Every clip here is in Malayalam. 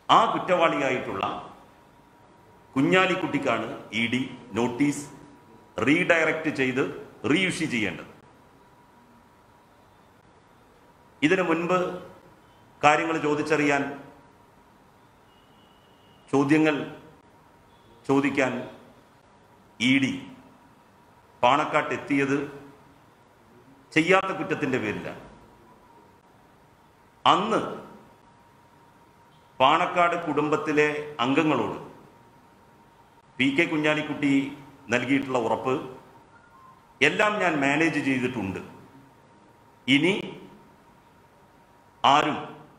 ആ കുറ്റവാളിയായിട്ടുള്ള കുഞ്ഞാലിക്കുട്ടിക്കാണ് ഇ ഡി നോട്ടീസ് റീഡയറക്റ്റ് ചെയ്ത് റീഇഷ്യൂ ചെയ്യേണ്ടത് ഇതിനു മുൻപ് കാര്യങ്ങൾ ചോദിച്ചറിയാൻ ചോദ്യങ്ങൾ ചോദിക്കാൻ ഇ ഡി പാണക്കാട്ട് എത്തിയത് ചെയ്യാത്ത കുറ്റത്തിന്റെ പേരിലാണ് അന്ന് പാണക്കാട് കുടുംബത്തിലെ അംഗങ്ങളോട് പി കെ കുഞ്ഞാലിക്കുട്ടി നൽകിയിട്ടുള്ള ഉറപ്പ് എല്ലാം ഞാൻ മാനേജ് ചെയ്തിട്ടുണ്ട് ഇനി ആരും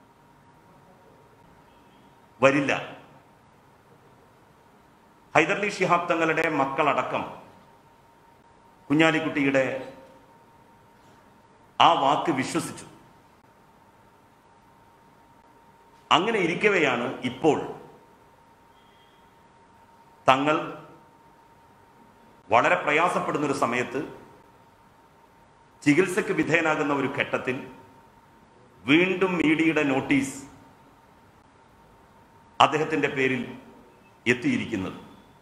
വരില്ല ഹൈദർലി ശിഹാബ് തങ്ങളുടെ മക്കളടക്കം കുഞ്ഞാലിക്കുട്ടിയുടെ ആ വാക്ക് വിശ്വസിച്ചു അങ്ങനെ ഇരിക്കവെയാണ് ഇപ്പോൾ തങ്ങൾ വളരെ പ്രയാസപ്പെടുന്ന ഒരു സമയത്ത് ചികിത്സയ്ക്ക് വിധേയനാകുന്ന ഒരു ഘട്ടത്തിൽ വീണ്ടും ഇഡിയുടെ നോട്ടീസ് അദ്ദേഹത്തിന്റെ പേരിൽ എത്തിയിരിക്കുന്നത്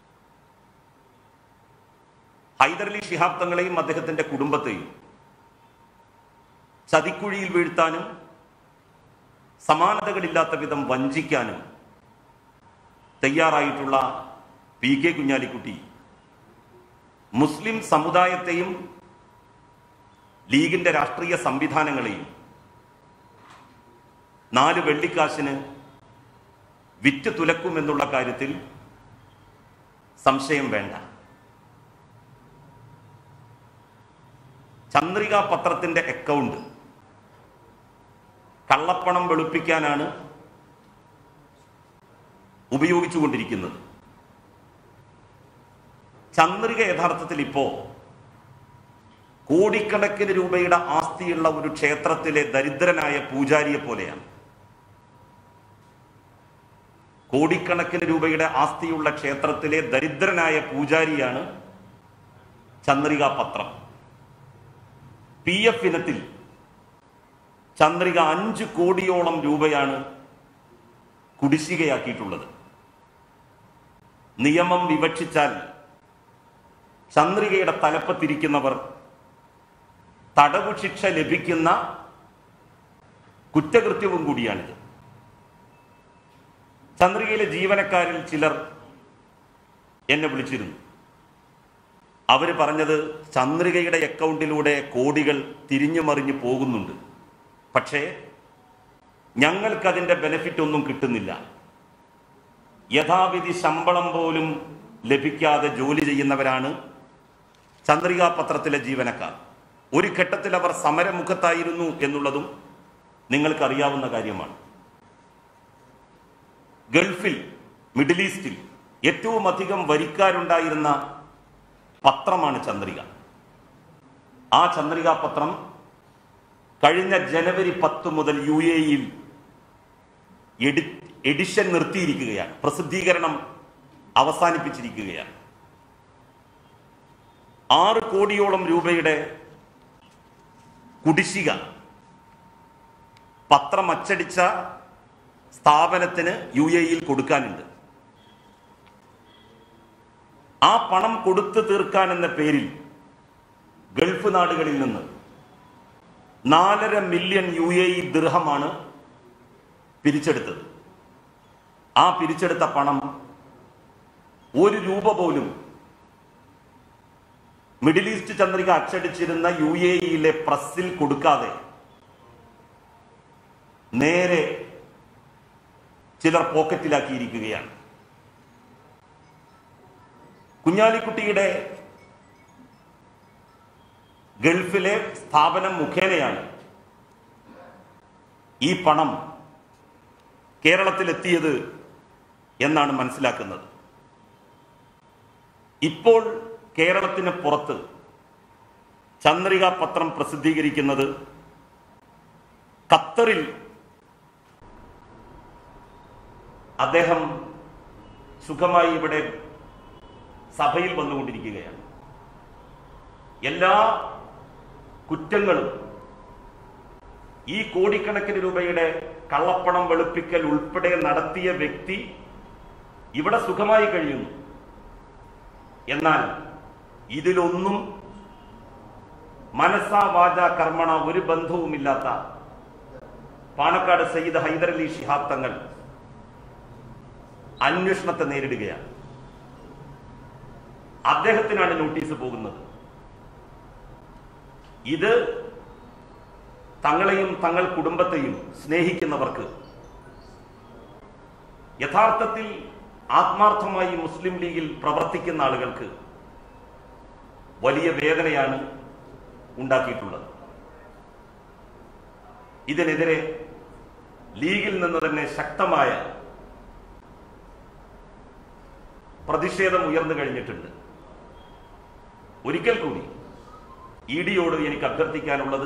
ഹൈദരലി ശിഹാബ് തങ്ങളെയും അദ്ദേഹത്തിന്റെ കുടുംബത്തെയും ചതിക്കുഴിയിൽ വീഴ്ത്താനും സമാനതകളില്ലാത്ത വിധം വഞ്ചിക്കാനും തയ്യാറായിട്ടുള്ള പി കെ കുഞ്ഞാലിക്കുട്ടി മുസ്ലിം സമുദായത്തെയും ലീഗിന്റെ രാഷ്ട്രീയ സംവിധാനങ്ങളെയും നാല് വെള്ളിക്കാശിന് വിറ്റ് തുലക്കുമെന്നുള്ള കാര്യത്തിൽ സംശയം വേണ്ട ചന്ദ്രിക പത്രത്തിന്റെ അക്കൗണ്ട് കള്ളപ്പണം വെളുപ്പിക്കാനാണ് ഉപയോഗിച്ചുകൊണ്ടിരിക്കുന്നത് ചന്ദ്രിക യഥാർത്ഥത്തിൽ ഇപ്പോ കോടിക്കണക്കിന് രൂപയുടെ ആസ്തിയുള്ള ഒരു ക്ഷേത്രത്തിലെ ദരിദ്രനായ പൂജാരിയെ പോലെയാണ് കോടിക്കണക്കിന് രൂപയുടെ ആസ്തിയുള്ള ക്ഷേത്രത്തിലെ ദരിദ്രനായ പൂജാരിയാണ് ചന്ദ്രിക പത്രം പി എഫ് ഇനത്തിൽ ചന്ദ്രിക അഞ്ച് കോടിയോളം രൂപയാണ് കുടിശ്ശികയാക്കിയിട്ടുള്ളത് നിയമം വിവക്ഷിച്ചാൽ ചന്ദ്രികയുടെ തലപ്പത്തിരിക്കുന്നവർ തടവു ശിക്ഷ ലഭിക്കുന്ന കുറ്റകൃത്യവും കൂടിയാണിത് ചന്ദ്രികയിലെ ജീവനക്കാരിൽ ചിലർ എന്നെ വിളിച്ചിരുന്നു അവർ പറഞ്ഞത് ചന്ദ്രികയുടെ അക്കൗണ്ടിലൂടെ കോടികൾ തിരിഞ്ഞു മറിഞ്ഞു പോകുന്നുണ്ട് പക്ഷേ ഞങ്ങൾക്കതിൻ്റെ ബെനിഫിറ്റ് ഒന്നും കിട്ടുന്നില്ല യഥാവിധി ശമ്പളം പോലും ലഭിക്കാതെ ജോലി ചെയ്യുന്നവരാണ് ചന്ദ്രികാ പത്രത്തിലെ ജീവനക്കാർ ഒരു ഘട്ടത്തിൽ അവർ സമരമുഖത്തായിരുന്നു എന്നുള്ളതും നിങ്ങൾക്കറിയാവുന്ന കാര്യമാണ് ഗൾഫിൽ മിഡിൽ ഈസ്റ്റിൽ ഏറ്റവും അധികം വരിക്കാരുണ്ടായിരുന്ന പത്രമാണ് ചന്ദ്രിക ആ ചന്ദ്രിക പത്രം കഴിഞ്ഞ ജനുവരി പത്ത് മുതൽ യു എയിൽ എഡി എഡിഷൻ നിർത്തിയിരിക്കുകയാണ് പ്രസിദ്ധീകരണം അവസാനിപ്പിച്ചിരിക്കുകയാണ് ആറ് കോടിയോളം രൂപയുടെ കുടിശ്ശിക പത്രം അച്ചടിച്ച സ്ഥാപനത്തിന് യു എയിൽ കൊടുക്കാനുണ്ട് ആ പണം കൊടുത്തു തീർക്കാൻ എന്ന പേരിൽ ഗൾഫ് നാടുകളിൽ നിന്ന് നാലര മില്യൺ യു എ ഇ ദൃഹമാണ് പിരിച്ചെടുത്തത് ആ പിരിച്ചെടുത്ത പണം ഒരു രൂപ പോലും മിഡിൽ ഈസ്റ്റ് ചന്ദ്രിക അച്ചടിച്ചിരുന്ന യു എ ഇയിലെ പ്രസ്സിൽ കൊടുക്കാതെ നേരെ ചിലർ പോക്കറ്റിലാക്കിയിരിക്കുകയാണ് കുഞ്ഞാലിക്കുട്ടിയുടെ ഗൾഫിലെ സ്ഥാപനം മുഖേനയാണ് ഈ പണം കേരളത്തിലെത്തിയത് എന്നാണ് മനസ്സിലാക്കുന്നത് ഇപ്പോൾ കേരളത്തിന് പുറത്ത് ചന്ദ്രിക പത്രം പ്രസിദ്ധീകരിക്കുന്നത് ഖത്തറിൽ അദ്ദേഹം സുഖമായി ഇവിടെ സഭയിൽ വന്നുകൊണ്ടിരിക്കുകയാണ് എല്ലാ കുറ്റങ്ങളും ഈ കോടിക്കണക്കിന് രൂപയുടെ കള്ളപ്പണം വെളുപ്പിക്കൽ ഉൾപ്പെടെ നടത്തിയ വ്യക്തി ഇവിടെ സുഖമായി കഴിയുന്നു എന്നാൽ ഇതിലൊന്നും മനസ്സാ വാച കർമ്മണ ഒരു ബന്ധവുമില്ലാത്ത പാണക്കാട് സയ്യിദ് ഹൈദരലി ശിഹാബ് തങ്ങൾ അന്വേഷണത്തെ നേരിടുകയാണ് അദ്ദേഹത്തിനാണ് നോട്ടീസ് പോകുന്നത് ഇത് തങ്ങളെയും തങ്ങൾ കുടുംബത്തെയും സ്നേഹിക്കുന്നവർക്ക് യഥാർത്ഥത്തിൽ ആത്മാർത്ഥമായി മുസ്ലിം ലീഗിൽ പ്രവർത്തിക്കുന്ന ആളുകൾക്ക് വലിയ വേദനയാണ് ഉണ്ടാക്കിയിട്ടുള്ളത് ഇതിനെതിരെ ലീഗിൽ നിന്ന് തന്നെ ശക്തമായ പ്രതിഷേധം ഉയർന്നു കഴിഞ്ഞിട്ടുണ്ട് ഒരിക്കൽ കൂടി ഇ ഡിയോട് എനിക്ക് അഭ്യർത്ഥിക്കാനുള്ളത്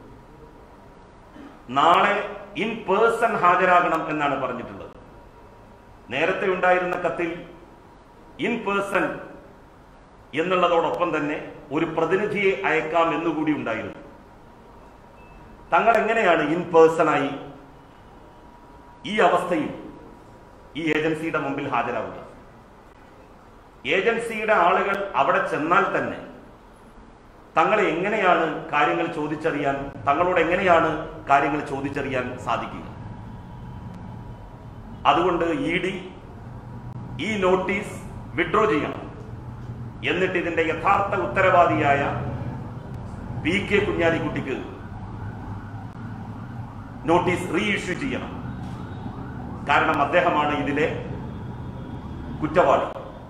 നാളെ ഇൻ പേഴ്സൺ ഹാജരാകണം എന്നാണ് പറഞ്ഞിട്ടുള്ളത് നേരത്തെ ഉണ്ടായിരുന്ന കത്തിൽ ഇൻ പേഴ്സൺ എന്നുള്ളതോടൊപ്പം തന്നെ ഒരു പ്രതിനിധിയെ അയക്കാം എന്നുകൂടി ഉണ്ടായിരുന്നു തങ്ങൾ എങ്ങനെയാണ് ഇൻ പേഴ്സണായി ഈ അവസ്ഥയിൽ ഈ ഏജൻസിയുടെ മുമ്പിൽ ഹാജരാവുക ഏജൻസിയുടെ ആളുകൾ അവിടെ ചെന്നാൽ തന്നെ തങ്ങളെ എങ്ങനെയാണ് കാര്യങ്ങൾ ചോദിച്ചറിയാൻ തങ്ങളോട് എങ്ങനെയാണ് കാര്യങ്ങൾ ചോദിച്ചറിയാൻ സാധിക്കുക അതുകൊണ്ട് ഇ ഡി ഈ നോട്ടീസ് വിഡ്രോ ചെയ്യണം എന്നിട്ട് ഇതിന്റെ യഥാർത്ഥ ഉത്തരവാദിയായ പി കെ കുഞ്ഞാലിക്കുട്ടിക്ക് നോട്ടീസ് റീഇഷ്യൂ ചെയ്യണം കാരണം അദ്ദേഹമാണ് ഇതിലെ കുറ്റവാളി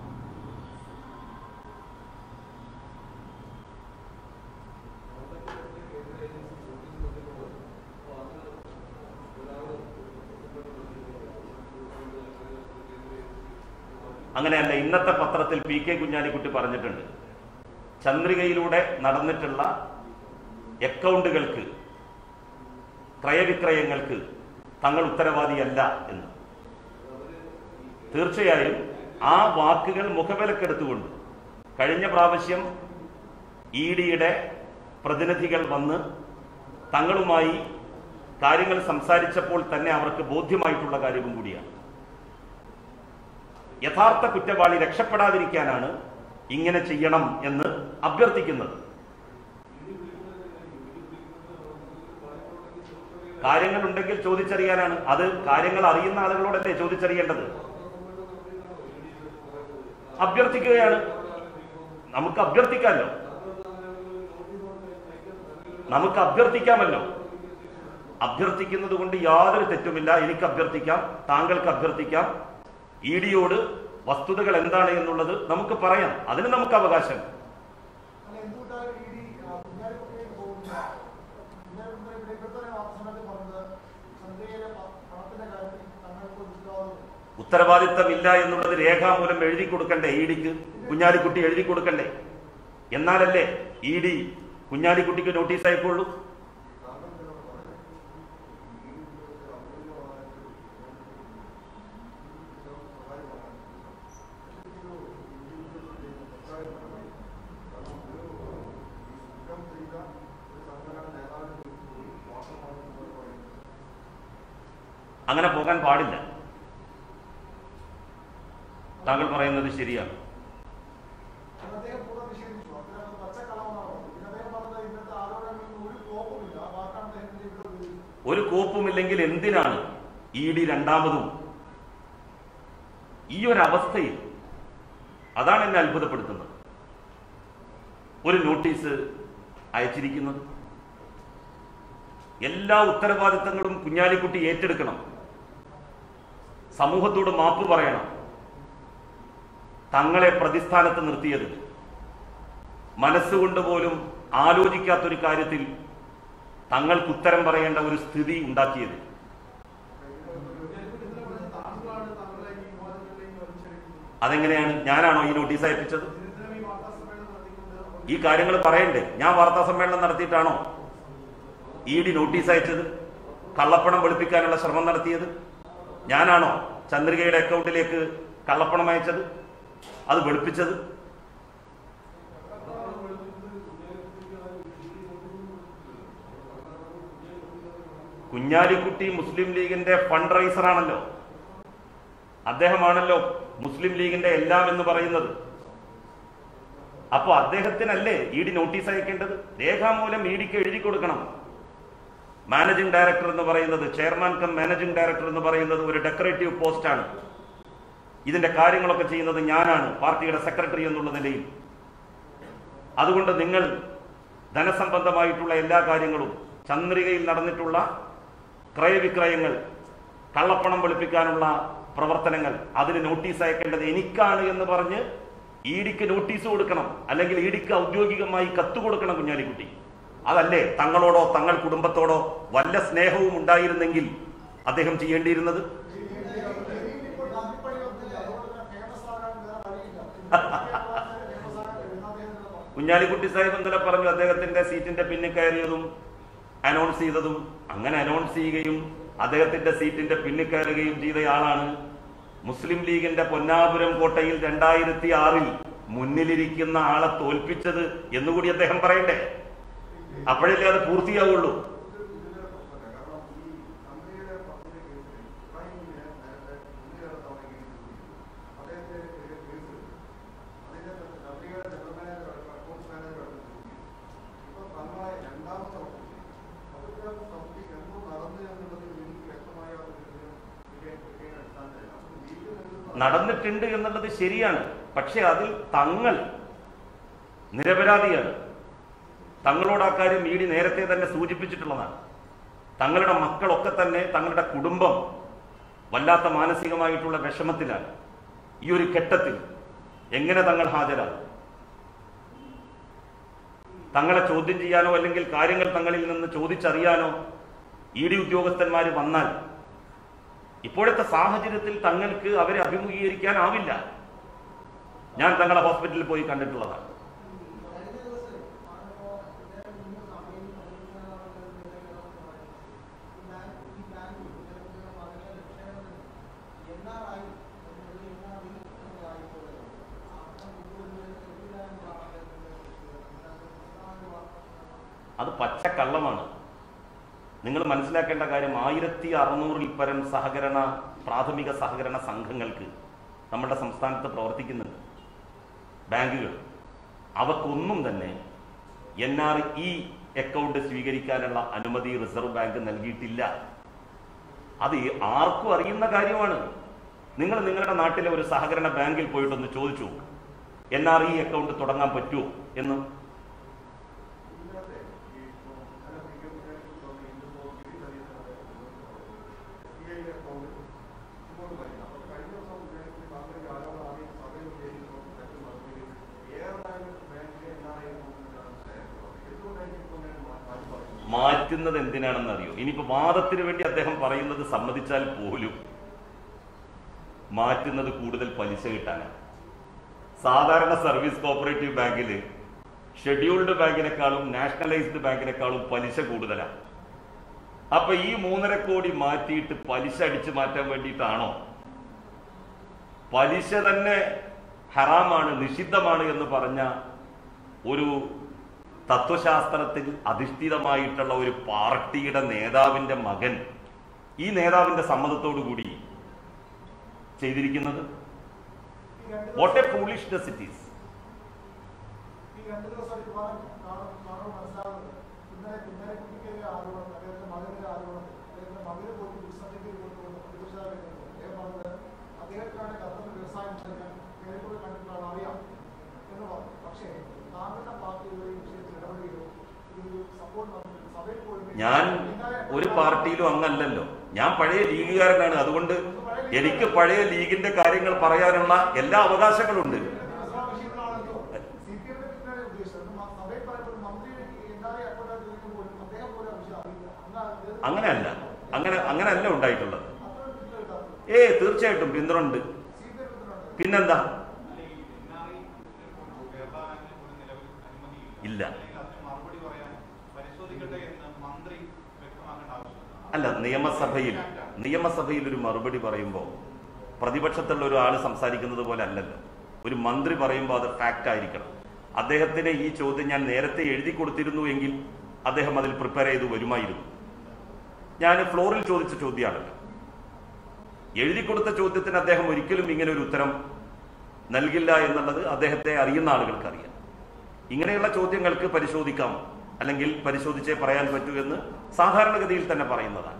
അങ്ങനെയല്ല ഇന്നത്തെ പത്രത്തിൽ പി കെ കുഞ്ഞാലിക്കുട്ടി പറഞ്ഞിട്ടുണ്ട് ചന്ദ്രികയിലൂടെ നടന്നിട്ടുള്ള അക്കൗണ്ടുകൾക്ക് ക്രയവിക്രയങ്ങൾക്ക് തങ്ങൾ ഉത്തരവാദിയല്ല എന്ന് തീർച്ചയായും ആ വാക്കുകൾ മുഖവിലക്കെടുത്തുകൊണ്ട് കഴിഞ്ഞ പ്രാവശ്യം ഇ ഡിയുടെ പ്രതിനിധികൾ വന്ന് തങ്ങളുമായി കാര്യങ്ങൾ സംസാരിച്ചപ്പോൾ തന്നെ അവർക്ക് ബോധ്യമായിട്ടുള്ള കാര്യവും കൂടിയാണ് യഥാർത്ഥ കുറ്റവാളി രക്ഷപ്പെടാതിരിക്കാനാണ് ഇങ്ങനെ ചെയ്യണം എന്ന് അഭ്യർത്ഥിക്കുന്നത് കാര്യങ്ങൾ ഉണ്ടെങ്കിൽ ചോദിച്ചറിയാനാണ് അത് കാര്യങ്ങൾ അറിയുന്ന ആളുകളോടല്ലേ ചോദിച്ചറിയേണ്ടത് അഭ്യർത്ഥിക്കുകയാണ് നമുക്ക് അഭ്യർത്ഥിക്കാമല്ലോ നമുക്ക് അഭ്യർത്ഥിക്കാമല്ലോ അഭ്യർത്ഥിക്കുന്നത് കൊണ്ട് യാതൊരു തെറ്റുമില്ല എനിക്ക് അഭ്യർത്ഥിക്കാം താങ്കൾക്ക് അഭ്യർത്ഥിക്കാം ഇ ഡിയോട് വസ്തുതകൾ എന്താണ് എന്നുള്ളത് നമുക്ക് പറയാം അതിന് നമുക്ക് അവകാശം അല്ല, എന്തുകൊണ്ടാണ് ഈ ഡി, ആ, കുഞ്ഞാലിക്കുട്ടിയിലേക്ക് പോകുന്നത്? കുഞ്ഞാലിക്കുട്ടി ഇവിടെ ഇപ്പോഴത്തെ ഒരു വാർത്താസമ്മേളനത്തിൽ പറഞ്ഞത് ചന്ദ്രയിലെ പ- പണത്തിന്റെ കാര്യത്തിൽ തങ്ങൾക്ക് ഒരു ഉത്തരവാദിത്വം ഉത്തരവാദിത്തമില്ല എന്നുള്ളത് രേഖാമൂലം എഴുതി കൊടുക്കണ്ടേ ഇ ഡിക്ക് കുഞ്ഞാലിക്കുട്ടി എഴുതി കൊടുക്കണ്ടേ എന്നാലല്ലേ ഇ ഡി കുഞ്ഞാലിക്കുട്ടിക്ക് നോട്ടീസ് അയക്കുള്ളൂ അങ്ങനെ പോകാൻ പാടില്ല താങ്കൾ പറയുന്നത് ശരിയാണ് അത് അദ്ദേഹം പൂർണ്ണ നിഷേധിച്ചു അദ്ദേഹം പച്ചക്കളവെന്നാണ് പിന്നെ അദ്ദേഹം പറഞ്ഞത് ഇന്നത്തെ ആരോപണങ്ങളിൽ ഒരു കോപ്പുമില്ല ആ വാക്കാണ് അദ്ദേഹത്തിന്റെ ഇവിടെ ഉപയോഗിച്ചത് ഒരു കോപ്പുമില്ലെങ്കിൽ എന്തിനാണ് ഇ ഡി രണ്ടാമതും ഈ ഒരു അവസ്ഥയിൽ അതാണ് എന്നെ അത്ഭുതപ്പെടുത്തുന്നത് ഒരു നോട്ടീസ് അയച്ചിരിക്കുന്നത് എല്ലാ ഉത്തരവാദിത്തങ്ങളും കുഞ്ഞാലിക്കുട്ടി ഏറ്റെടുക്കണം സമൂഹത്തോട് മാപ്പ് പറയണം തങ്ങളെ പ്രതിസ്ഥാനത്ത് നിർത്തിയത് മനസ്സുകൊണ്ട് പോലും ആലോചിക്കാത്തൊരു കാര്യത്തിൽ തങ്ങൾക്ക് ഉത്തരം പറയേണ്ട ഒരു സ്ഥിതി ഉണ്ടാക്കിയത് താങ്കളാണ് താങ്കളെ ഈ വിവാദങ്ങളിലേക്ക് വലിച്ചെടുക്കുന്നത് അതെങ്ങനെയാണ് ഞാനാണോ ഈ നോട്ടീസ് അയപ്പിച്ചത് നിരന്തരം ഈ വാർത്താസമ്മേളനം നടത്തിക്കൊണ്ട് ഈ കാര്യങ്ങൾ പറയണ്ടേ ഞാൻ വാർത്താ സമ്മേളനം നടത്തിയിട്ടാണോ ഇ ഡി നോട്ടീസ് അയച്ചത് കള്ളപ്പണം വെളുപ്പിക്കാനുള്ള ശ്രമം നടത്തിയത് ഞാനാണോ ചന്ദ്രികയുടെ അക്കൗണ്ടിലേക്ക് കള്ളപ്പണം അയച്ചത് അത് വെളുപ്പിച്ചത് കുഞ്ഞാലിക്കുട്ടി മുസ്ലിം ലീഗിന്റെ ഫണ്ട് റൈസർ ആണല്ലോ അദ്ദേഹമാണല്ലോ മുസ്ലിം ലീഗിന്റെ എല്ലാം എന്ന് പറയുന്നത് അപ്പൊ അദ്ദേഹത്തിനല്ലേ ഇ ഡി നോട്ടീസ് അയക്കേണ്ടത് രേഖാമൂലം ഇ ഡിക്ക് എഴുതി കൊടുക്കണം മാനേജിംഗ് ഡയറക്ടർ എന്ന് പറയുന്നത് ചെയർമാൻ കം മാനേജിംഗ് ഡയറക്ടർ എന്ന് പറയുന്നത് ഒരു ഡെക്കറേറ്റീവ് പോസ്റ്റാണ് ഇതിന്റെ കാര്യങ്ങളൊക്കെ ചെയ്യുന്നത് ഞാനാണ് പാർട്ടിയുടെ സെക്രട്ടറി എന്നുള്ള നിലയിൽ അതുകൊണ്ട് നിങ്ങൾ ധനസംബന്ധമായിട്ടുള്ള എല്ലാ കാര്യങ്ങളും ചന്ദ്രികയിൽ നടന്നിട്ടുള്ള ക്രയവിക്രയങ്ങൾ കള്ളപ്പണം വെളുപ്പിക്കാനുള്ള പ്രവർത്തനങ്ങൾ അതിന് നോട്ടീസ് അയക്കേണ്ടത് എനിക്കാണ് എന്ന് പറഞ്ഞ് ഇ ഡിക്ക് നോട്ടീസ് കൊടുക്കണം അല്ലെങ്കിൽ ഇ ഡിക്ക് ഔദ്യോഗികമായി കത്ത് കൊടുക്കണം കുഞ്ഞാലിക്കുട്ടി അതല്ലേ തങ്ങളോടോ തങ്ങൾ കുടുംബത്തോടോ വല്ല സ്നേഹവും ഉണ്ടായിരുന്നെങ്കിൽ അദ്ദേഹം ചെയ്യേണ്ടിയിരുന്നത് ഇപ്പോൾ ഗാന്ധിപ്പടി വന്നില്ല അതുകൊണ്ട് തന്നെ ഫേമസ് ആകാൻ വേറെ വഴിയില്ല ഫേമസ് ആകാൻ എഴുതാതെ കുഞ്ഞാലിക്കുട്ടി സാഹിബ് ഇന്നലെ പറഞ്ഞു അദ്ദേഹത്തിന്റെ സീറ്റിന്റെ പിന്നിൽ കയറിയതും അനൗൺസ് ചെയ്തതും അങ്ങനെ അനൗൺസ് ചെയ്യുകയും അദ്ദേഹത്തിന്റെ സീറ്റിന്റെ പിന്നിൽ കയറുകയും ചെയ്തയാളാണ് മുസ്ലിം ലീഗിന്റെ പൊന്നാപുരം കോട്ടയിൽ രണ്ടായിരത്തി ആറിൽ മുന്നിലിരിക്കുന്ന ആളെ തോൽപ്പിച്ചത് എന്നുകൂടി അദ്ദേഹം പറയണ്ടേ അപ്പോഴല്ലേ അത് പൂർത്തിയാവുള്ളൂ നടന്നിട്ടുണ്ട് എന്നുള്ളത് ശരിയാണ് പക്ഷെ അതിൽ തങ്ങൾ നിരപരാധിയാണ് തങ്ങളോട് ആ കാര്യം ഇ ഡി നേരത്തെ തന്നെ സൂചിപ്പിച്ചിട്ടുള്ളതാണ് തങ്ങളുടെ മക്കളൊക്കെ തന്നെ തങ്ങളുടെ കുടുംബം വല്ലാത്ത മാനസികമായിട്ടുള്ള വിഷമത്തിലാണ് ഈ ഒരു ഘട്ടത്തിൽ എങ്ങനെ തങ്ങൾ ഹാജരാകും തങ്ങളെ ചോദ്യം ചെയ്യാനോ അല്ലെങ്കിൽ കാര്യങ്ങൾ തങ്ങളിൽ നിന്ന് ചോദിച്ചറിയാനോ ഇ ഡി ഉദ്യോഗസ്ഥന്മാർ വന്നാൽ ഇപ്പോഴത്തെ സാഹചര്യത്തിൽ തങ്ങൾക്ക് അവരെ അഭിമുഖീകരിക്കാനാവില്ല ഞാൻ തങ്ങളെ ഹോസ്പിറ്റലിൽ പോയി കണ്ടിട്ടുള്ളതാണ് അത് പച്ചക്കള്ളമാണ് നിങ്ങൾ മനസ്സിലാക്കേണ്ട കാര്യം ആയിരത്തി അറുന്നൂറിൽ പരം സഹകരണ പ്രാഥമിക സഹകരണ സംഘങ്ങൾക്ക് നമ്മുടെ സംസ്ഥാനത്ത് പ്രവർത്തിക്കുന്നുണ്ട് ബാങ്കുകൾ അവക്കൊന്നും തന്നെ എൻ ആർ ഇ അക്കൗണ്ട് സ്വീകരിക്കാനുള്ള അനുമതി റിസർവ് ബാങ്ക് നൽകിയിട്ടില്ല അത് ആർക്കും അറിയുന്ന കാര്യമാണ് നിങ്ങൾ നിങ്ങളുടെ നാട്ടിലെ ഒരു സഹകരണ ബാങ്കിൽ പോയിട്ടൊന്ന് ചോദിച്ചു എൻ ആർ ഇ അക്കൗണ്ട് തുടങ്ങാൻ പറ്റുമോ എന്ന് മാറ്റുന്നത് എന്തിനാണെന്ന് അറിയോ ഇനിയിപ്പോ വാദത്തിന് വേണ്ടി അദ്ദേഹം പറയുന്നത് സമ്മതിച്ചാൽ പോലും മാറ്റുന്നത് കൂടുതൽ പലിശ കിട്ടാനാണ് സാധാരണ സർവീസ് കോപ്പറേറ്റീവ് ബാങ്കിൽ ഷെഡ്യൂൾഡ് ബാങ്കിനേക്കാളും നാഷണലൈസ്ഡ് ബാങ്കിനേക്കാളും പലിശ കൂടുതലാണ് അപ്പൊ ഈ മൂന്നര കോടി മാറ്റിയിട്ട് പലിശ അടിച്ചു മാറ്റാൻ വേണ്ടിയിട്ടാണോ പലിശ തന്നെ ഹറാമാണ് നിഷിദ്ധമാണ് എന്ന് പറഞ്ഞ ഒരു തത്വശാസ്ത്രത്തിൽ അധിഷ്ഠിതമായിട്ടുള്ള ഒരു പാർട്ടിയുടെ നേതാവിന്റെ മകൻ ഈ നേതാവിന്റെ സമ്മതത്തോടു കൂടി ചെയ്തിരിക്കുന്നത് ഈ രണ്ട് what a foolishness it is ഈ രണ്ട് ദിവസം ഇത് കാണാൻ കാണാൻ കാണാൻ മനസ്സിലാവുന്നത് ഇന്നലെ ഇന്നലെ കുട്ടിക്കെതിരെ ആരോപണം അദ്ദേഹത്തിന്റെ മകനെതിരെ ആരോപണം അദ്ദേഹത്തിന്റെ മകന് പോലും ദുസ്സംഗതി കൊടുത്തുകൊണ്ട് പ്രതിപക്ഷ അദ്ദേഹം പറഞ്ഞത് അദ്ദേഹത്തിനാണ് കർത്തവ്യ വ്യവസായം നൽകാൻ കേരളത്തിൽ കണ്ടിട്ടുള്ള അറിയാം എന്ന് പറഞ്ഞു പക്ഷേ താങ്കളുടെ പാർട്ടി ഒരു വിഷയത്തിൽ ഇടപെടുകയോ ഇതൊരു സപ്പോർട്ട് നടത്തുകയോ സഭയിൽ പോയി ഞാൻ ഒരു പാർട്ടിയിലും അങ്ങല്ലല്ലോ ഞാൻ പഴയ ലീഗുകാരനാണ് അതുകൊണ്ട് എനിക്ക് പഴയ ലീഗിന്റെ കാര്യങ്ങൾ പറയാനുള്ള എല്ലാ അവകാശങ്ങളുണ്ട് നിയമസഭാ വിഷയങ്ങളാണല്ലോ സി പി എമ്മിന്റെ പിന്നാലെ ഉദ്ദേശിച്ചത് മ- സഭയിൽ പറയുമ്പോൾ മന്ത്രി എന്തായാലും അക്കൗണ്ട് പോലും അദ്ദേഹം പോലും ആ വിഷയം അറിയില്ല അങ്ങനെ അങ്ങനെയല്ല അങ്ങനെ അങ്ങനെയല്ല ഉണ്ടായിട്ടുള്ളത് അത്ര പിന്തുണ കിട്ടാത്തത് ഏ തീർച്ചയായിട്ടും പിന്തുണയുണ്ട് സി പി എം പിന്തുണ പിന്നെന്താ ഇല്ല അല്ല നിയമസഭയിൽ നിയമസഭയിൽ ഒരു മറുപടി പറയുമ്പോൾ പ്രതിപക്ഷത്തുള്ള ഒരാൾ സംസാരിക്കുന്നത് പോലെ അല്ലല്ലോ ഒരു മന്ത്രി പറയുമ്പോൾ അത് ഫാക്റ്റ് ആയിരിക്കണം അദ്ദേഹത്തിന് ഈ ചോദ്യം ഞാൻ നേരത്തെ എഴുതി കൊടുത്തിരുന്നു എങ്കിൽ അദ്ദേഹം അതിൽ പ്രിപ്പയർ ചെയ്ത് വരുമായിരുന്നു ഞാൻ ഫ്ലോറിൽ ചോദിച്ച ചോദ്യമാണല്ലോ എഴുതി കൊടുത്ത ചോദ്യത്തിന് അദ്ദേഹം ഒരിക്കലും ഇങ്ങനെ ഒരു ഉത്തരം നൽകില്ല എന്നുള്ളത് അദ്ദേഹത്തെ അറിയുന്ന ആളുകൾക്ക് അറിയാം ഇങ്ങനെയുള്ള ചോദ്യങ്ങൾക്ക് പരിശോധിക്കാം അല്ലെങ്കിൽ പരിശോധിച്ചേ പറയാൻ പറ്റൂ എന്ന് സാധാരണഗതിയിൽ തന്നെ പറയുന്നതാണ്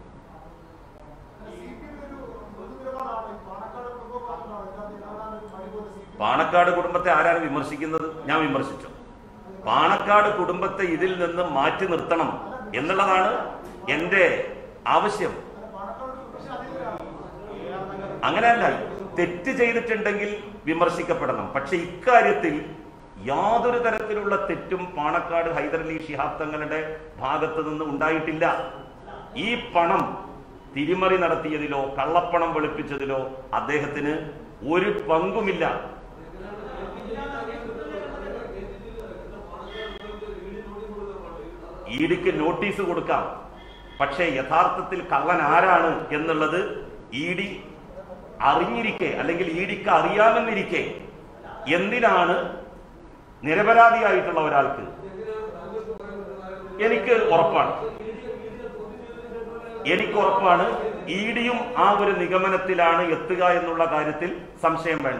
സി പി എം ഒരു പൊതുനിലപാടാണ് ഈ പാണക്കാട് കുടുംബക്കാരനാണ് ഇതിനകത്ത് ഇടപെടാൻ ഒരു മടി പോലെ സി പി പാണക്കാട് കുടുംബത്തെ ആരാണ് വിമർശിക്കുന്നത് ഞാൻ വിമർശിച്ചു പാണക്കാട് കുടുംബത്തെ ഇതിൽ നിന്ന് മാറ്റി നിർത്തണം എന്നുള്ളതാണ് എൻ്റെ ആവശ്യം പാണക്കാട് പക്ഷെ അതിലാണ് അങ്ങനെയല്ല തെറ്റ് ചെയ്തിട്ടുണ്ടെങ്കിൽ വിമർശിക്കപ്പെടണം പക്ഷെ ഇക്കാര്യത്തിൽ യാതൊരു തരത്തിലുള്ള തെറ്റും പാണക്കാട് ഹൈദരലി ശിഹാബ് തങ്ങളുടെ ഭാഗത്ത് നിന്ന് ഉണ്ടായിട്ടില്ല ഈ പണം തിരിമറി നടത്തിയതിലോ കള്ളപ്പണം വെളുപ്പിച്ചതിലോ അദ്ദേഹത്തിന് ഒരു പങ്കുമില്ല ഇഡിക്ക് നോട്ടീസ് കൊടുക്കാം പക്ഷേ യഥാർത്ഥത്തിൽ കള്ളൻ ആരാണ് എന്നുള്ളത് ഇ ഡി അറിഞ്ഞിരിക്കെ അല്ലെങ്കിൽ ഇഡിക്ക് അറിയാമെന്നിരിക്കെ എന്തിനാണ് നിരപരാധിയായിട്ടുള്ള ഒരാൾക്ക് എനിക്ക് ഉറപ്പാണ് എനിക്ക് ഉറപ്പാണ് ഇ ഡിയും ആ ഒരു നിഗമനത്തിലാണ് എത്തുക എന്നുള്ള കാര്യത്തിൽ സംശയം വേണ്ട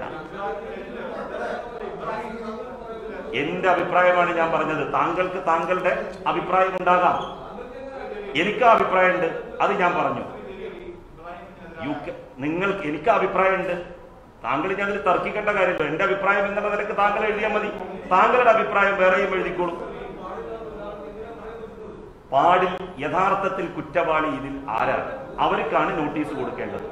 എന്റെ അഭിപ്രായമാണ് ഞാൻ പറഞ്ഞത് താങ്കൾക്ക് താങ്കളുടെ അഭിപ്രായം ഉണ്ടാകാം എനിക്ക് ആ അഭിപ്രായമുണ്ട് അത് ഞാൻ പറഞ്ഞു യു കെ നിങ്ങൾക്ക് എനിക്ക് അഭിപ്രായമുണ്ട് താങ്കൾ ഞാൻ അതിൽ തർക്കിക്കേണ്ട കാര്യമില്ല എന്റെ അഭിപ്രായം എന്നുള്ള നിലക്ക് താങ്കൾ എഴുതിയാൽ മതി താങ്കളുടെ അഭിപ്രായം വേറെയും എഴുതിക്കോളൂ പാടിൽ യഥാർത്ഥത്തിൽ കുറ്റവാളി ഇതിൽ ആരാണ് അവർക്കാണ് നോട്ടീസ് കൊടുക്കേണ്ടത്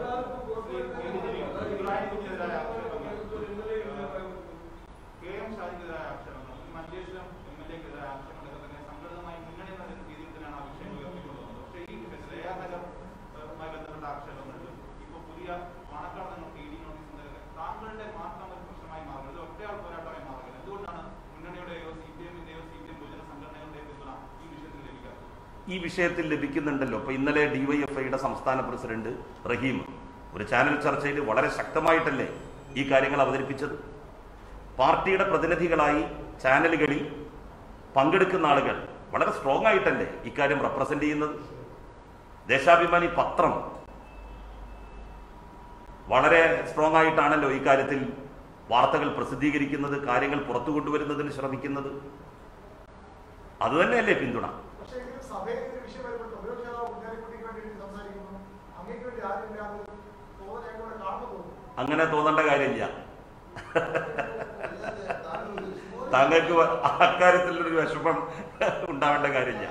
കെ എം ഷാജിക്കെതിരായ ആക്ഷേപങ്ങൾ ഈ മഞ്ചേശ്വരം എം എൽ എക്കെതിരായ ആക്ഷേപങ്ങളൊക്കെ തന്നെ സംഘടിതമായി മുന്നണി എന്ന രീതിയിൽ തന്നെയാണ് ആ വിഷയങ്ങൾ ഉയർത്തിക്കൊണ്ടുവന്നത് പക്ഷേ ഈ വിഷയത്തിൽ എ ആർ നഗറുമായി ബന്ധപ്പെട്ട ആക്ഷേപങ്ങളിൽ ഇപ്പോൾ പുതിയ മണക്കാട് നിങ്ങൾ പി ഡി നോട്ടീസ് എന്നതൊക്കെ താങ്കളുടെ മാത്രം ഒരു പ്രശ്നമായി മാറുന്നത് ഒറ്റയാൾ പോരാട്ടമായി മാറുന്നത് എന്തുകൊണ്ടാണ് മുന്നണിയുടെയോ സി പി എമ്മിന്റെയോ സി പി എം പൊതുജന സംഘടനകളുടെയോ പിന്തുണ ഈ വിഷയത്തിൽ ലഭിക്കാത്തത് ഈ വിഷയത്തിൽ ലഭിക്കുന്നുണ്ടല്ലോ ഇപ്പൊ ഇന്നലെ ഡിവൈഎഫ്ഐയുടെ സംസ്ഥാന പ്രസിഡന്റ് റഹീം ഒരു ചാനൽ ചർച്ചയിൽ വളരെ ശക്തമായിട്ടല്ലേ ഈ കാര്യങ്ങൾ അവതരിപ്പിച്ചത് പാർട്ടിയുടെ പ്രതിനിധികളായി ചാനലുകളിൽ പങ്കെടുക്കുന്ന ആളുകൾ വളരെ സ്ട്രോങ് ആയിട്ടല്ലേ ഇക്കാര്യം റെപ്രസെന്റ് ചെയ്യുന്നത് ദേശാഭിമാനി പത്രം വളരെ സ്ട്രോങ് ആയിട്ടാണല്ലോ ഈ കാര്യത്തിൽ വാർത്തകൾ പ്രസിദ്ധീകരിക്കുന്നത് കാര്യങ്ങൾ പുറത്തു കൊണ്ടുവരുന്നതിന് ശ്രമിക്കുന്നത് അതുതന്നെയല്ലേ പിന്തുണ പക്ഷേ എങ്കിലും സഭയിൽ ഒരു വിഷയം വരുമ്പോൾ പ്രതിപക്ഷ നേതാവ് കുഞ്ഞാലിക്കുട്ടിക്ക് വേണ്ടി സംസാരിക്കുന്നു അങ്ങേക്ക് വേണ്ടി ആരും അത് തോന്നൽ ഞങ്ങളുടെ കാണുമ്പോൾ തോന്നുന്നു അങ്ങനെ തോന്നേണ്ട കാര്യമില്ല താങ്കൾക്ക് വ- അക്കാര്യത്തിലൊരു വിഷമം ഉണ്ടാവേണ്ട കാര്യമില്ല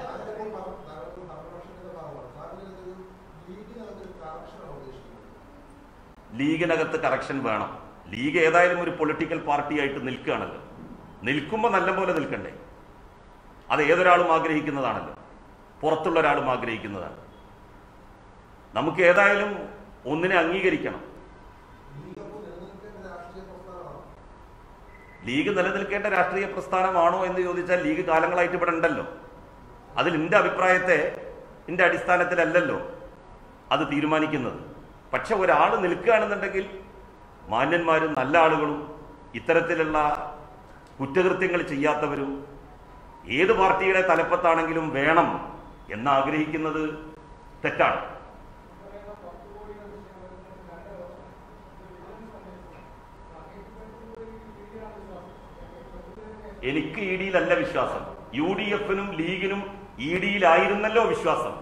ലീഗിനകത്ത് കറക്ഷൻ വേണം ലീഗ് ഏതായാലും ഒരു പൊളിറ്റിക്കൽ പാർട്ടിയായിട്ട് നിൽക്കുകയാണല്ലോ നിൽക്കുമ്പോൾ നല്ലപോലെ നിൽക്കണ്ടേ അത് ഏതൊരാളും ആഗ്രഹിക്കുന്നതാണല്ലോ പുറത്തുള്ള ഒരാളും ആഗ്രഹിക്കുന്നതാണ് നമുക്ക് ഏതായാലും ഒന്നിനെ അംഗീകരിക്കണം ലീഗ് നിലനിൽക്കേണ്ട രാഷ്ട്രീയ പ്രസ്ഥാനമാണോ എന്ന് ചോദിച്ചാൽ ലീഗ് കാലങ്ങളായിട്ട് ഇവിടെ ഉണ്ടല്ലോ അതിൽ എൻ്റെ അഭിപ്രായത്തെ എൻ്റെ അടിസ്ഥാനത്തിലല്ലല്ലോ അത് തീരുമാനിക്കുന്നത് പക്ഷെ ഒരാൾ നിൽക്കുകയാണെന്നുണ്ടെങ്കിൽ മാന്യന്മാരും നല്ല ആളുകളും ഇത്തരത്തിലുള്ള കുറ്റകൃത്യങ്ങൾ ചെയ്യാത്തവരും ഏത് പാർട്ടിയുടെ തലപ്പത്താണെങ്കിലും വേണം എന്ന് ആഗ്രഹിക്കുന്നത് തെറ്റാണ് എനിക്ക് ഇ ഡിയിലല്ല വിശ്വാസം യു ഡി എഫിനും ലീഗിനും ഇ ഡിയിലായിരുന്നല്ലോ വിശ്വാസം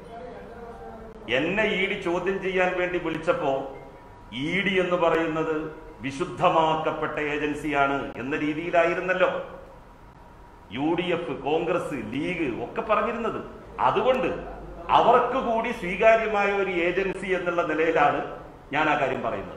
എന്നെ ഇ ഡി ചോദ്യം ചെയ്യാൻ വേണ്ടി വിളിച്ചപ്പോ ഇ ഡി എന്ന് പറയുന്നത് വിശുദ്ധമാക്കപ്പെട്ട ഏജൻസിയാണ് എന്ന രീതിയിലായിരുന്നല്ലോ U D F Congress League ഒക്കെ പറഞ്ഞിരുന്നത് അതുകൊണ്ട് അവർക്ക് കൂടി സ്വീകാര്യമായ ഒരു ഏജൻസി എന്നുള്ള നിലയിലാണ് ഞാൻ ആ കാര്യം പറയുന്നത്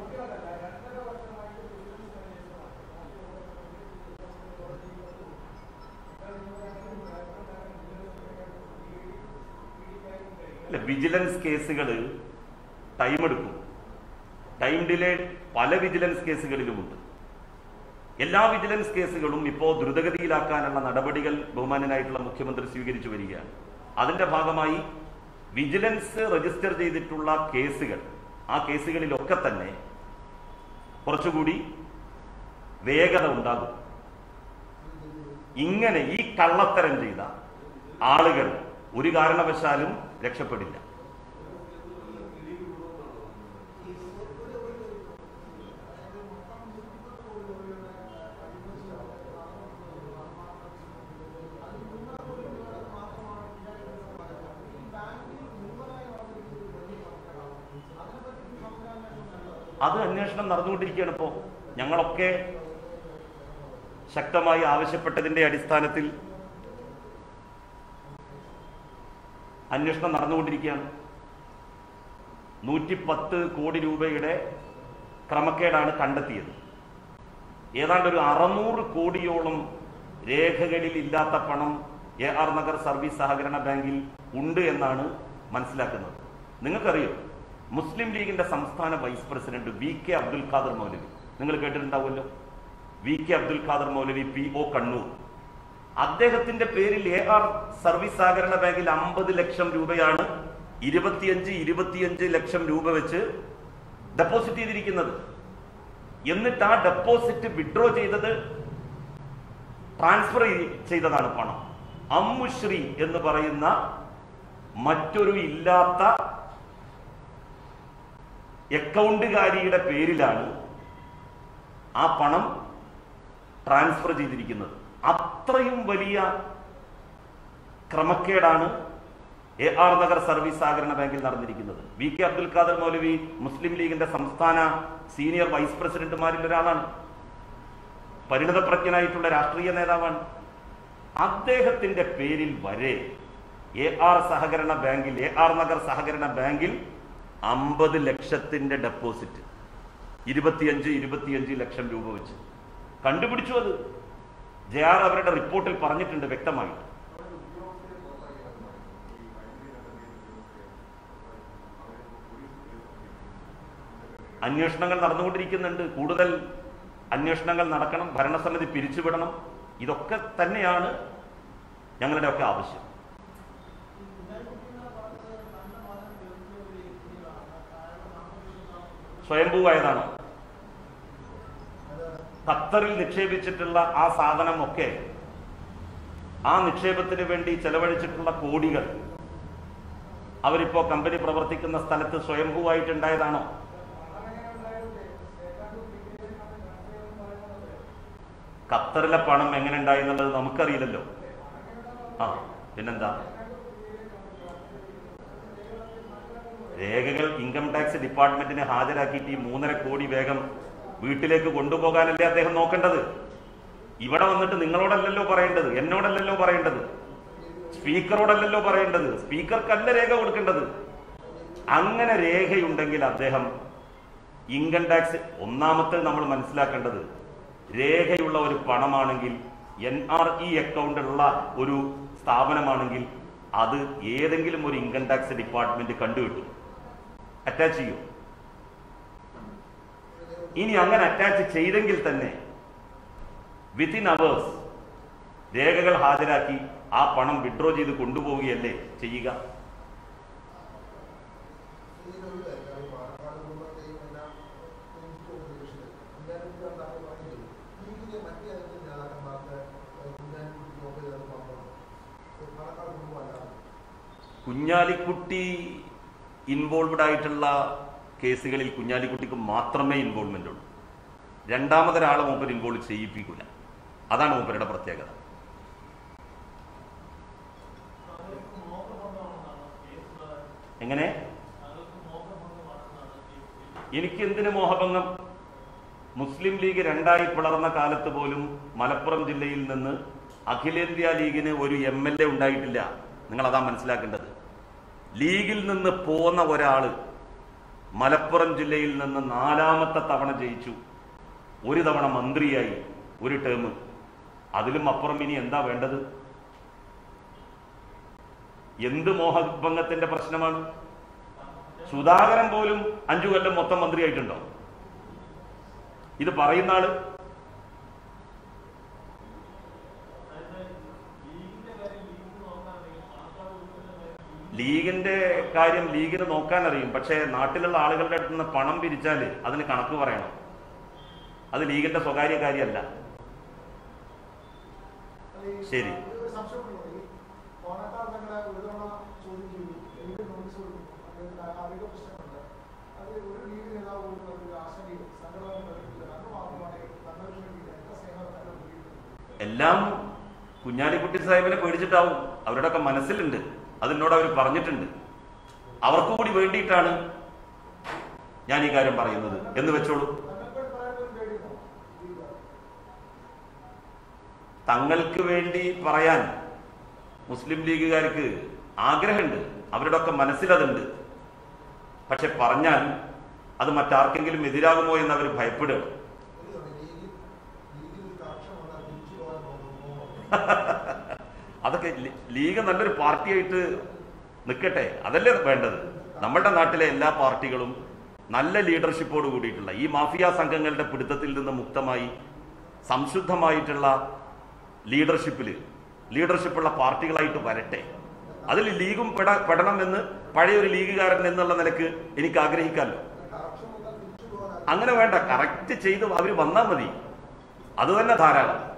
ഇല്ല വിജിലൻസ് കേസുകൾ ടൈം എടുക്കും ടൈം ഡിലേ പല വിജിലൻസ് കേസുകളിലുമുണ്ട് എല്ലാ വിജിലൻസ് കേസുകളും ഇപ്പോൾ ദ്രുതഗതിയിലാക്കാനുള്ള നടപടികൾ ബഹുമാനനായിട്ടുള്ള മുഖ്യമന്ത്രി സ്വീകരിച്ചു വരികയാണ് അതിന്റെ ഭാഗമായി വിജിലൻസ് രജിസ്റ്റർ ചെയ്തിട്ടുള്ള കേസുകൾ ആ കേസുകളിലൊക്കെ തന്നെ കുറച്ചുകൂടി വേഗത ഉണ്ടാകും ഇങ്ങനെ ഈ കള്ളത്തരം ചെയ്ത ആളുകൾ ഒരു കാരണവശാലും രക്ഷപ്പെടില്ല അത് അന്വേഷണം നടന്നുകൊണ്ടിരിക്കുകയാണ് ഇപ്പോൾ ഞങ്ങളൊക്കെ ശക്തമായി ആവശ്യപ്പെട്ടതിന്റെ അടിസ്ഥാനത്തിൽ അന്വേഷണം നടന്നുകൊണ്ടിരിക്കുകയാണ് നൂറ്റി പത്ത് കോടി രൂപയുടെ ക്രമക്കേടാണ് കണ്ടെത്തിയത് ഏതാണ്ട് ഒരു അറുന്നൂറ് കോടിയോളം രേഖകളിൽ ഇല്ലാത്ത പണം എ ആർ നഗർ സർവീസ് സഹകരണ ബാങ്കിൽ ഉണ്ട് എന്നാണ് മനസ്സിലാക്കുന്നത് നിങ്ങൾക്കറിയോ മുസ്ലിം ലീഗിന്റെ സംസ്ഥാന vice president V K Abdul Khader Moulavi നിങ്ങൾ കേട്ടിട്ടുണ്ടാവുമല്ലോ V K Abdul Khader Moulavi P O Kannur അദ്ദേഹത്തിന്റെ പേരിൽ എ ആർ സർവീസ് സഹകരണ ബാങ്കിൽ അമ്പത് ലക്ഷം രൂപയാണ് ഇരുപത്തിയഞ്ച് ഇരുപത്തിയഞ്ച് ലക്ഷം രൂപ വെച്ച് ഡെപ്പോസിറ്റ് ചെയ്തിരിക്കുന്നത് എന്നിട്ട് ആ ഡെപ്പോസിറ്റ് വിഡ്രോ ചെയ്തത് ട്രാൻസ്ഫർ ചെയ്തതാണ് പണം അമ്മുശ്രീ എന്ന് പറയുന്ന മറ്റൊരു ഇല്ലാത്ത അക്കൗണ്ടുകാരിയുടെ പേരിലാണ് ആ പണം ട്രാൻസ്ഫർ ചെയ്തിരിക്കുന്നത് അത്രയും വലിയ ക്രമക്കേടാണ് എ ആർ നഗർ സർവീസ് സഹകരണ ബാങ്കിൽ നടന്നിരിക്കുന്നത് വി കെ അബ്ദുൽ ഖാദർ മൗലവി മുസ്ലിം ലീഗിന്റെ സംസ്ഥാന സീനിയർ വൈസ് പ്രസിഡന്റുമാരിൽ ഒരാളാണ് പരിണതപ്രജ്ഞനായിട്ടുള്ള രാഷ്ട്രീയ നേതാവാണ് അദ്ദേഹത്തിന്റെ പേരിൽ വരെ എ ആർ സഹകരണ ബാങ്കിൽ എ ആർ നഗർ സഹകരണ ബാങ്കിൽ അമ്പത് ലക്ഷത്തിന്റെ ഡെപ്പോസിറ്റ് ഇരുപത്തിയഞ്ച് ഇരുപത്തിയഞ്ച് ലക്ഷം രൂപ വെച്ച് കണ്ടുപിടിച്ചു അത് ജെ ആർ അവരുടെ റിപ്പോർട്ടിൽ പറഞ്ഞിട്ടുണ്ട് വ്യക്തമായിട്ട് അന്വേഷണങ്ങൾ നടന്നുകൊണ്ടിരിക്കുന്നുണ്ട് കൂടുതൽ അന്വേഷണങ്ങൾ നടക്കണം ഭരണസമിതി പിരിച്ചുവിടണം ഇതൊക്കെ തന്നെയാണ് ഞങ്ങളുടെ ഒക്കെ ആവശ്യം സ്വയംഭൂവായതാണ് ഖത്തറിൽ നിക്ഷേപിച്ചിട്ടുള്ള ആ സാധനം ഒക്കെ ആ നിക്ഷേപത്തിന് വേണ്ടി ചെലവഴിച്ചിട്ടുള്ള കോടികൾ അവരിപ്പോ കമ്പനി പ്രവർത്തിക്കുന്ന സ്ഥലത്ത് സ്വയംഭൂവായിട്ടുണ്ടായതാണോ ഖത്തറിലെ പണം എങ്ങനെ ഉണ്ടായി എന്നുള്ളത് നമുക്കറിയില്ലല്ലോ ആ പിന്നെന്താ രേഖകൾ ഇൻകം ടാക്സ് ഡിപ്പാർട്ട്മെന്റിന് ഹാജരാക്കിയിട്ട് ഈ മൂന്നര കോടി വേഗം വീട്ടിലേക്ക് കൊണ്ടുപോകാനല്ലേ അദ്ദേഹം നോക്കേണ്ടത് ഇവിടെ വന്നിട്ട് നിങ്ങളോടല്ലല്ലോ പറയേണ്ടത് എന്നോടല്ലല്ലോ പറയേണ്ടത് സ്പീക്കറോടല്ലല്ലോ പറയേണ്ടത് സ്പീക്കർക്കല്ല രേഖ കൊടുക്കേണ്ടത് അങ്ങനെ രേഖയുണ്ടെങ്കിൽ അദ്ദേഹം ഇൻകം ടാക്സ് ഒന്നാമത്തെ നമ്മൾ മനസ്സിലാക്കേണ്ടത് രേഖയുള്ള ഒരു പണമാണെങ്കിൽ എൻ ആർ ഇ അക്കൗണ്ട് ഉള്ള ഒരു സ്ഥാപനമാണെങ്കിൽ അത് ഏതെങ്കിലും ഒരു ഇൻകം ടാക്സ് ഡിപ്പാർട്ട്മെന്റ് കണ്ടുകിട്ടും അറ്റാച്ച് ചെയ്യും ഇനി അങ്ങനെ അറ്റാച്ച് ചെയ്തെങ്കിൽ തന്നെ വിത്തിൻ അവേഴ്സ് രേഖകൾ ഹാജരാക്കി ആ പണം വിഡ്രോ ചെയ്ത് കൊണ്ടുപോവുകയല്ലേ ചെയ്യുക ഇതിലൊരു കാര്യം പാലക്കാട് കുടുംബത്തെയും എല്ലാം എനിക്ക് ഉപദേശിച്ചത് കുഞ്ഞാലിക്കുട്ടി താങ്കൾ പറഞ്ഞില്ലേ ലീഗിലെ മറ്റേ ഏതെങ്കിലും നേതാക്കന്മാർക്ക് കുഞ്ഞാലിക്കുട്ടി നോക്കി ചെയ്തത് മാത്രം പാലക്കാട് കുടുംബം അല്ലാതെ കുഞ്ഞാലിക്കുട്ടി ഇൻവോൾവഡ് ആയിട്ടുള്ള കേസുകളിൽ കുഞ്ഞാലിക്കുട്ടിക്ക് മാത്രമേ ഇൻവോൾവ്മെന്റ് ഉള്ളൂ രണ്ടാമതൊരാളെ മൂപ്പർ ഇൻവോൾവ് ചെയ്യിപ്പിക്കില്ല അതാണ് മൂപ്പരുടെ പ്രത്യേകത എങ്ങനെ എനിക്ക് എന്തിനു മോഹഭംഗം മുസ്ലിം ലീഗ് രണ്ടായി പിളർന്ന കാലത്ത് പോലും മലപ്പുറം ജില്ലയിൽ നിന്ന് അഖിലേന്ത്യാ ലീഗിന് ഒരു എം എൽ എ ഉണ്ടായിട്ടില്ല നിങ്ങൾ അതാ മനസ്സിലാക്കേണ്ടത് ലീഗിൽ നിന്ന് പോന്ന ഒരാള് മലപ്പുറം ജില്ലയിൽ നിന്ന് നാലാമത്തെ തവണ ജയിച്ചു ഒരു തവണ മന്ത്രിയായി ഒരു ടേം അതിലും അപ്പുറം ഇനി എന്താ വേണ്ടത് എന്ത് മോഹഭംഗത്തിന്റെ പ്രശ്നമാണ് സുധാകരൻ പോലും അഞ്ചു കൊല്ലം മൊത്തം മന്ത്രിയായിട്ടുണ്ടോ ഇത് പറയുന്ന ആള് ലീഗിന്റെ കാര്യം ലീഗിന് നോക്കാൻ അറിയും പക്ഷേ നാട്ടിലുള്ള ആളുകളുടെ അടുത്ത് നിന്ന് പണം പിരിച്ചാല് അതിന് കണക്ക് പറയണം അത് ലീഗിന്റെ സ്വകാര്യ കാര്യമല്ല അല്ല, ഈ ശരി. ഒരു സംശയമുള്ളത് ഈ പാലക്കാട് ഞങ്ങളെ ഒരു തവണ ചോദ്യം ചെയ്തു എല്ലാം കുഞ്ഞാലിക്കുട്ടി സാഹിബിനെ പേടിച്ചിട്ടാവും അവരുടെയൊക്കെ മനസ്സിലുണ്ട് അതിനോട് അവർ പറഞ്ഞിട്ടുണ്ട് അവർക്ക് കൂടി വേണ്ടിയിട്ടാണ് ഞാൻ ഈ കാര്യം പറയുന്നത് എന്ന് വെച്ചോളൂ തങ്ങൾക്ക് പറയാൻ ഒരു പേടിയുണ്ടോ ലീഗ് തങ്ങൾക്ക് വേണ്ടി പറയാൻ മുസ്ലിം ലീഗുകാർക്ക് ആഗ്രഹമുണ്ട് അവരുടെ ഒക്കെ മനസ്സിലതുണ്ട് പക്ഷെ പറഞ്ഞാൽ അത് മറ്റാർക്കെങ്കിലും എതിരാകുമോ എന്ന് അവർ ഭയപ്പെടുകയാണ് അതൊക്കെ ലീ- ലീഗ് നല്ലൊരു പാർട്ടിയായിട്ട് നിൽക്കട്ടെ അതല്ലേ വേണ്ടത് നമ്മുടെ നാട്ടിലെ എല്ലാ പാർട്ടികളും നല്ല ലീഡർഷിപ്പോട് കൂടിയിട്ടുള്ള ഈ മാഫിയ സംഘങ്ങളുടെ പിടുത്തത്തിൽ നിന്ന് മുക്തമായി സംശുദ്ധമായിട്ടുള്ള ലീഡർഷിപ്പിൽ ലീഡർഷിപ്പുള്ള പാർട്ടികളായിട്ട് വരട്ടെ അതിൽ ലീഗും പെട പെടണമെന്ന് പഴയൊരു ലീഗുകാരൻ എന്നുള്ള നിലക്ക് എനിക്ക് ആഗ്രഹിക്കാമല്ലോ അങ്ങനെ വേണ്ട കറക്റ്റ് ചെയ്ത് അവർ വന്നാൽ മതി അത് തന്നെ ധാരാളം